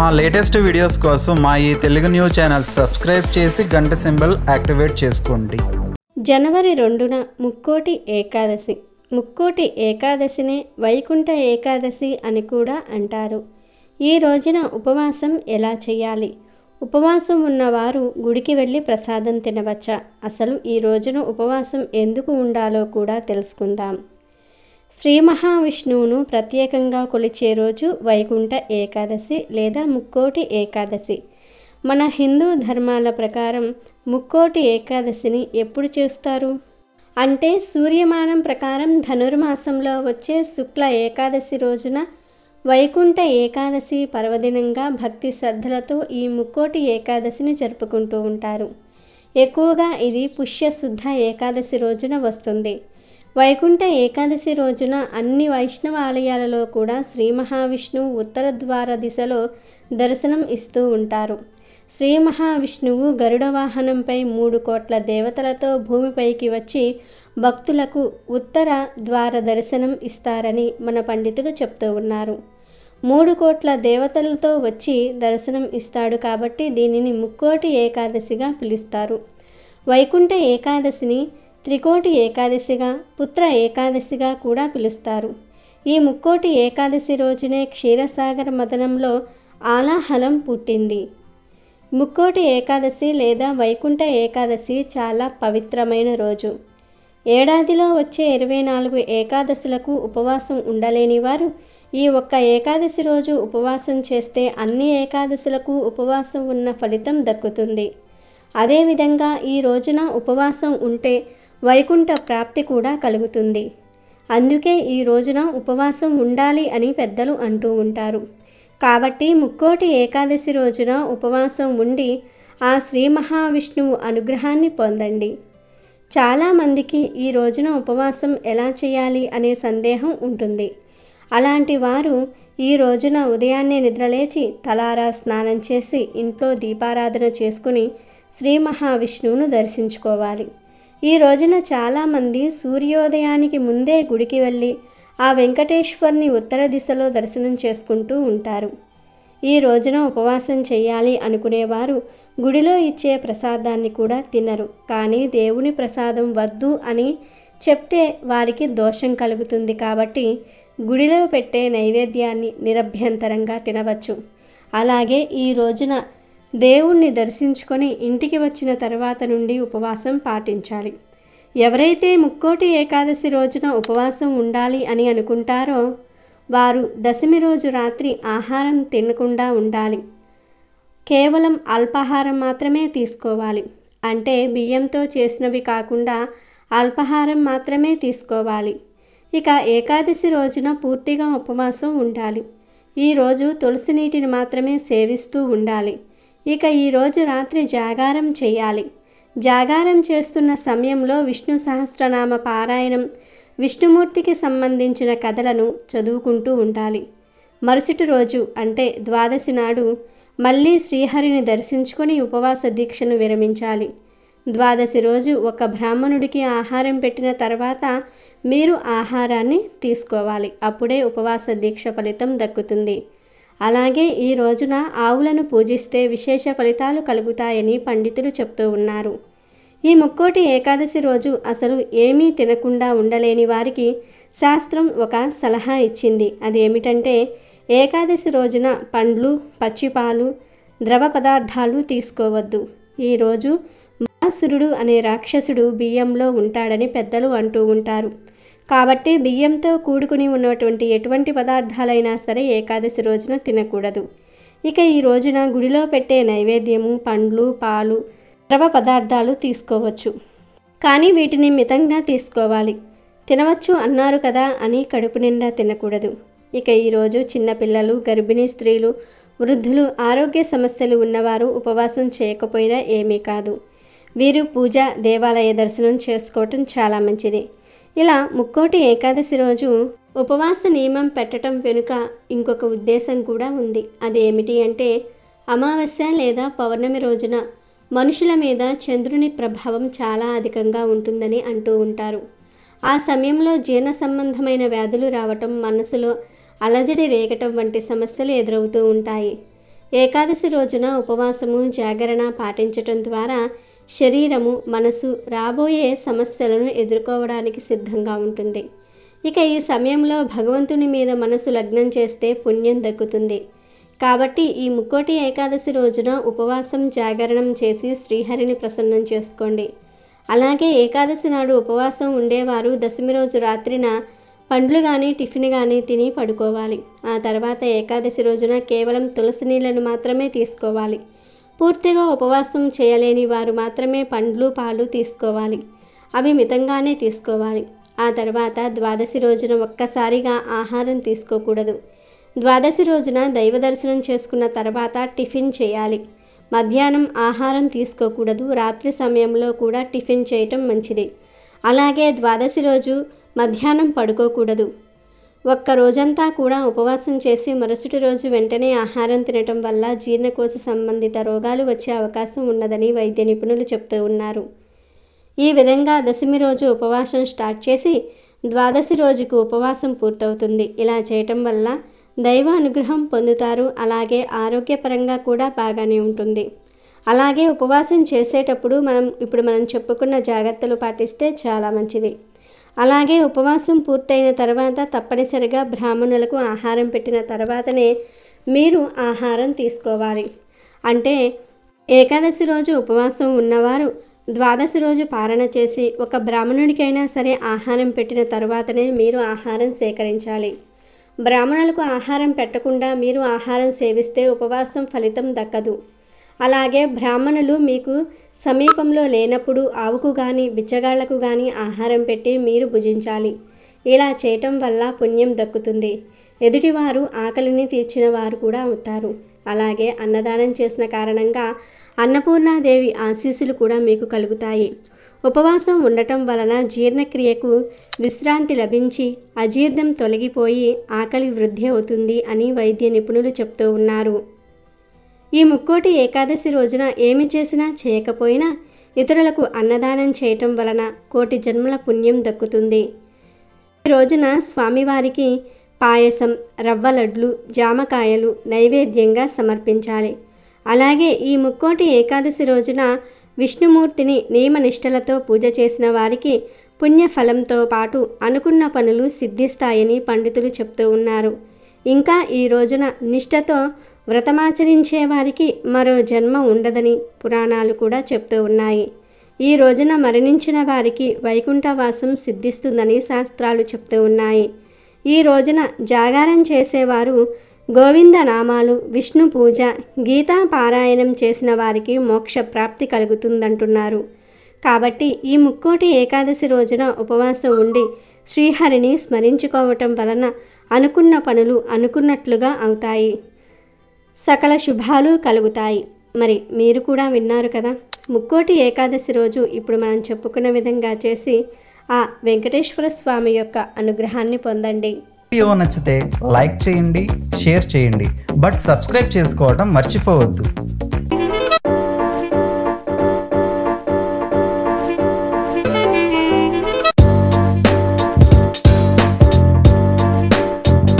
మా latest videos కోసం మా ఈ తెలుగు న్యూస్ ఛానల్ సబ్స్క్రైబ్ చేసి గంట సింబల్ యాక్టివేట్ చేసుకోండి జనవరి రెండున ముక్కోటి ఏకాదశి ముక్కోటి ఏకాదశినే వైకుంఠ ఏకాదశి అని కూడా అంటారు ఈ రోజున ఉపవాసం ఎలా చేయాలి ఉపవాసం ఉన్నవారు గుడికి వెళ్ళి ప్రసాదం తినవచ్చా అసలు ఈ రోజున ఉపవాసం ఎందుకు ఉండాలో కూడా తెలుసుకుందాం శ్రీ మహావిష్ణువును ప్రత్యేకంగా కొలిచే రోజు వైకుంఠ ఏకాదశి లేదా ముక్కోటి ఏకాదశి మన హిందూ ధర్మాల ప్రకారం ముక్కోటి ఏకాదశిని ఎప్పుడు చేస్తారు అంటే సూర్యమానం ప్రకారం ధనుర్మాసంలో వచ్చే శుక్ల ఏకాదశి రోజున వైకుంఠ ఏకాదశి పర్వదినంగా భక్తి శ్రద్ధలతో ఈ ముక్కోటి ఏకాదశిని జరుపుకుంటూ ఉంటారు ఎక్కువగా ఇది పుష్యశుద్ధ ఏకాదశి రోజున వస్తుంది వైకుంఠ ఏకాదశి రోజున అన్ని వైష్ణవ ఆలయాలలో కూడా శ్రీ మహావిష్ణువు ఉత్తర ద్వార దిశలో దర్శనం ఇస్తూ ఉంటారు శ్రీ మహావిష్ణువు గరుడ వాహనంపై మూడు కోట్ల దేవతలతో భూమిపైకి వచ్చి భక్తులకు ఉత్తర ద్వార దర్శనం ఇస్తారని మన పండితులు చెప్తూ ఉన్నారు మూడు కోట్ల దేవతలతో వచ్చి దర్శనం ఇస్తాడు కాబట్టి దీనిని ముక్కోటి ఏకాదశిగా పిలుస్తారు వైకుంఠ ఏకాదశిని త్రికోటి ఏకాదశిగా పుత్ర ఏకాదశిగా కూడా పిలుస్తారు ఈ ముక్కోటి ఏకాదశి రోజునే క్షీరసాగర మదనంలో ఆలాహలం పుట్టింది ముక్కోటి ఏకాదశి లేదా వైకుంఠ ఏకాదశి చాలా పవిత్రమైన రోజు ఏడాదిలో వచ్చే ఇరవై నాలుగు ఏకాదశులకు ఉపవాసం ఉండలేని వారు ఈ ఒక్క ఏకాదశి రోజు ఉపవాసం చేస్తే అన్ని ఏకాదశులకు ఉపవాసం ఉన్న ఫలితం దక్కుతుంది అదేవిధంగా ఈ రోజున ఉపవాసం ఉంటే వైకుంఠ ప్రాప్తి కూడా కలుగుతుంది అందుకే ఈ రోజున ఉపవాసం ఉండాలి అని పెద్దలు అంటూ ఉంటారు కాబట్టి ముక్కోటి ఏకాదశి రోజున ఉపవాసం ఉండి ఆ శ్రీ మహావిష్ణువు అనుగ్రహాన్ని పొందండి చాలామందికి ఈ రోజున ఉపవాసం ఎలా చేయాలి అనే సందేహం ఉంటుంది అలాంటి వారు ఈ రోజున ఉదయాన్నే నిద్రలేచి తలారా స్నానం చేసి ఇంట్లో దీపారాధన చేసుకుని శ్రీ మహావిష్ణువును దర్శించుకోవాలి ఈ రోజున చాలామంది సూర్యోదయానికి ముందే గుడికి వెళ్ళి ఆ వెంకటేశ్వర్ని ఉత్తర దిశలో దర్శనం చేసుకుంటూ ఉంటారు ఈ రోజున ఉపవాసం చేయాలి అనుకునేవారు గుడిలో ఇచ్చే ప్రసాదాన్ని కూడా తినరు కానీ దేవుని ప్రసాదం వద్దు అని చెప్తే వారికి దోషం కలుగుతుంది కాబట్టి గుడిలో పెట్టే నైవేద్యాన్ని నిరభ్యంతరంగా తినవచ్చు అలాగే ఈ రోజున దేవుణ్ణి దర్శించుకొని ఇంటికి వచ్చిన తర్వాత నుండి ఉపవాసం పాటించాలి ఎవరైతే ముక్కోటి ఏకాదశి రోజున ఉపవాసం ఉండాలి అని అనుకుంటారో వారు దశమి రోజు రాత్రి ఆహారం తినకుండా ఉండాలి కేవలం అల్పాహారం మాత్రమే తీసుకోవాలి అంటే బియ్యంతో చేసినవి కాకుండా అల్పాహారం మాత్రమే తీసుకోవాలి ఇక ఏకాదశి రోజున పూర్తిగా ఉపవాసం ఉండాలి ఈరోజు తులసి నీటిని మాత్రమే సేవిస్తూ ఉండాలి ఇక ఈరోజు రాత్రి జాగారం చేయాలి జాగారం చేస్తున్న సమయంలో విష్ణు సహస్రనామ పారాయణం విష్ణుమూర్తికి సంబంధించిన కథలను చదువుకుంటూ ఉండాలి మరుసటి రోజు అంటే ద్వాదశి నాడు మళ్ళీ శ్రీహరిని దర్శించుకొని ఉపవాస దీక్షను విరమించాలి ద్వాదశి రోజు ఒక బ్రాహ్మణుడికి ఆహారం పెట్టిన తర్వాత మీరు ఆహారాన్ని తీసుకోవాలి అప్పుడే ఉపవాస దీక్ష ఫలితం దక్కుతుంది అలాగే ఈ రోజున ఆవులను పూజిస్తే విశేష ఫలితాలు కలుగుతాయని పండితులు చెప్తూ ఉన్నారు ఈ ముక్కోటి ఏకాదశి రోజు అసలు ఏమీ తినకుండా ఉండలేని వారికి శాస్త్రం ఒక సలహా ఇచ్చింది అదేమిటంటే ఏకాదశి రోజున పండ్లు పచ్చిపాలు ద్రవ పదార్థాలు తీసుకోవద్దు ఈరోజు బాసురుడు అనే రాక్షసుడు బియ్యంలో ఉంటాడని పెద్దలు అంటూ ఉంటారు కాబట్టి బియ్యంతో కూడుకుని ఉన్నటువంటి ఎటువంటి పదార్థాలైనా సరే ఏకాదశి రోజున తినకూడదు ఇక ఈ రోజున గుడిలో పెట్టే నైవేద్యము పండ్లు పాలు ద్రవ పదార్థాలు తీసుకోవచ్చు కానీ వీటిని మితంగా తీసుకోవాలి తినవచ్చు అన్నారు కదా అని కడుపు నిండా తినకూడదు ఇక ఈరోజు చిన్నపిల్లలు గర్భిణీ స్త్రీలు వృద్ధులు ఆరోగ్య సమస్యలు ఉన్నవారు ఉపవాసం చేయకపోయినా ఏమీ కాదు వీరు పూజ దేవాలయ దర్శనం చేసుకోవటం చాలా మంచిది ఇలా ముక్కోటి ఏకాదశి రోజు ఉపవాస నియమం పెట్టడం వెనుక ఇంకొక ఉద్దేశం కూడా ఉంది అది ఏమిటి అంటే అమావాస్య లేదా పౌర్ణమి రోజున మనుషుల మీద చంద్రుని ప్రభావం చాలా అధికంగా ఉంటుందని అంటూ ఉంటారు ఆ సమయంలో జీర్ణ సంబంధమైన వ్యాధులు రావటం మనసులో అలజడి రేగటం వంటి సమస్యలు ఎదురవుతూ ఉంటాయి ఏకాదశి రోజున ఉపవాసము జాగరణ పాటించటం ద్వారా శరీరము మనసు రాబోయే సమస్యలను ఎదుర్కోవడానికి సిద్ధంగా ఉంటుంది ఇక ఈ సమయంలో భగవంతుని మీద మనసు లగ్నం చేస్తే పుణ్యం దక్కుతుంది కాబట్టి ఈ ముక్కోటి ఏకాదశి రోజున ఉపవాసం జాగరణం చేసి శ్రీహరిని ప్రసన్నం చేసుకోండి అలాగే ఏకాదశి నాడు ఉపవాసం ఉండేవారు దశమి రోజు రాత్రిన పండ్లు కానీ టిఫిన్ కానీ తిని పడుకోవాలి ఆ తర్వాత ఏకాదశి రోజున కేవలం తులసి నీళ్లను మాత్రమే తీసుకోవాలి పూర్తిగా ఉపవాసం చేయలేని వారు మాత్రమే పండ్లు పాలు తీసుకోవాలి అవి మితంగానే తీసుకోవాలి ఆ తర్వాత ద్వాదశి రోజున ఒక్కసారిగా ఆహారం తీసుకోకూడదు ద్వాదశి రోజున దైవ దర్శనం చేసుకున్న తర్వాత టిఫిన్ చేయాలి మధ్యాహ్నం ఆహారం తీసుకోకూడదు రాత్రి సమయంలో కూడా టిఫిన్ చేయటం మంచిది అలాగే ద్వాదశి రోజు మధ్యాహ్నం పడుకోకూడదు ఒక్క రోజంతా కూడా ఉపవాసం చేసి మరుసటి రోజు వెంటనే ఆహారం తినటం వల్ల జీర్ణకోశ సంబంధిత రోగాలు వచ్చే అవకాశం ఉన్నదని వైద్య నిపుణులు చెప్తూ ఉన్నారు ఈ విధంగా దశమి రోజు ఉపవాసం స్టార్ట్ చేసి ద్వాదశి రోజుకు ఉపవాసం పూర్తవుతుంది ఇలా చేయటం వల్ల దైవ అనుగ్రహం పొందుతారు అలాగే ఆరోగ్యపరంగా కూడా బాగానే ఉంటుంది అలాగే ఉపవాసం చేసేటప్పుడు మనం ఇప్పుడు మనం చెప్పుకున్న జాగ్రత్తలు పాటిస్తే చాలా మంచిది అలాగే ఉపవాసం పూర్తయిన తర్వాత తప్పనిసరిగా బ్రాహ్మణులకు ఆహారం పెట్టిన తర్వాతనే మీరు ఆహారం తీసుకోవాలి అంటే ఏకాదశి రోజు ఉపవాసం ఉన్నవారు ద్వాదశి రోజు పాలన చేసి ఒక బ్రాహ్మణుడికైనా సరే ఆహారం పెట్టిన తర్వాతనే మీరు ఆహారం సేకరించాలి బ్రాహ్మణులకు ఆహారం పెట్టకుండా మీరు ఆహారం సేవిస్తే ఉపవాసం ఫలితం దక్కదు అలాగే బ్రాహ్మణులు మీకు సమీపంలో లేనప్పుడు ఆవుకు కానీ బిచ్చగాళ్లకు కానీ ఆహారం పెట్టి మీరు భుజించాలి ఇలా చేయటం వల్ల పుణ్యం దక్కుతుంది ఎదుటివారు ఆకలిని తీర్చిన వారు కూడా అవుతారు అలాగే అన్నదానం చేసిన కారణంగా అన్నపూర్ణాదేవి ఆశీస్సులు కూడా మీకు కలుగుతాయి ఉపవాసం ఉండటం వలన జీర్ణక్రియకు విశ్రాంతి లభించి అజీర్ణం తొలగిపోయి ఆకలి వృద్ధి అవుతుంది అని వైద్య నిపుణులు చెప్తూ ఉన్నారు ఈ ముక్కోటి ఏకాదశి రోజున ఏమి చేసినా చేయకపోయినా ఇతరులకు అన్నదానం చేయటం వలన కోటి జన్మల పుణ్యం దక్కుతుంది ఈ రోజున స్వామివారికి పాయసం రవ్వ లడ్లు జామకాయలు నైవేద్యంగా సమర్పించాలి అలాగే ఈ ముక్కోటి ఏకాదశి రోజున విష్ణుమూర్తిని నియమనిష్టలతో పూజ చేసిన వారికి పుణ్యఫలంతో పాటు అనుకున్న పనులు సిద్ధిస్తాయని పండితులు చెప్తూ ఉన్నారు ఇంకా ఈ రోజున నిష్టతో వ్రతమాచరించే వారికి మరో జన్మ ఉండదని పురాణాలు కూడా చెప్తూ ఉన్నాయి ఈ రోజున మరణించిన వారికి వైకుంఠవాసం సిద్ధిస్తుందని శాస్త్రాలు చెప్తూ ఉన్నాయి ఈ రోజున జాగారం చేసేవారు గోవింద నామాలు విష్ణు పూజ గీతా పారాయణం చేసిన వారికి మోక్ష ప్రాప్తి కలుగుతుందంటున్నారు కాబట్టి ఈ ముక్కోటి ఏకాదశి రోజున ఉపవాసం ఉండి శ్రీహరిని స్మరించుకోవటం వలన అనుకున్న పనులు అనుకున్నట్లుగా అవుతాయి సకల శుభాలు కలుగుతాయి మరి మీరు కూడా విన్నారు కదా ముక్కోటి ఏకాదశి రోజు ఇప్పుడు మనం చెప్పుకున్న విధంగా చేసి ఆ వెంకటేశ్వర స్వామి యొక్క అనుగ్రహాన్ని పొందండి వీడియో నచ్చితే లైక్ చేయండి షేర్ చేయండి బట్ సబ్స్క్రైబ్ చేసుకోవడం మర్చిపోవద్దు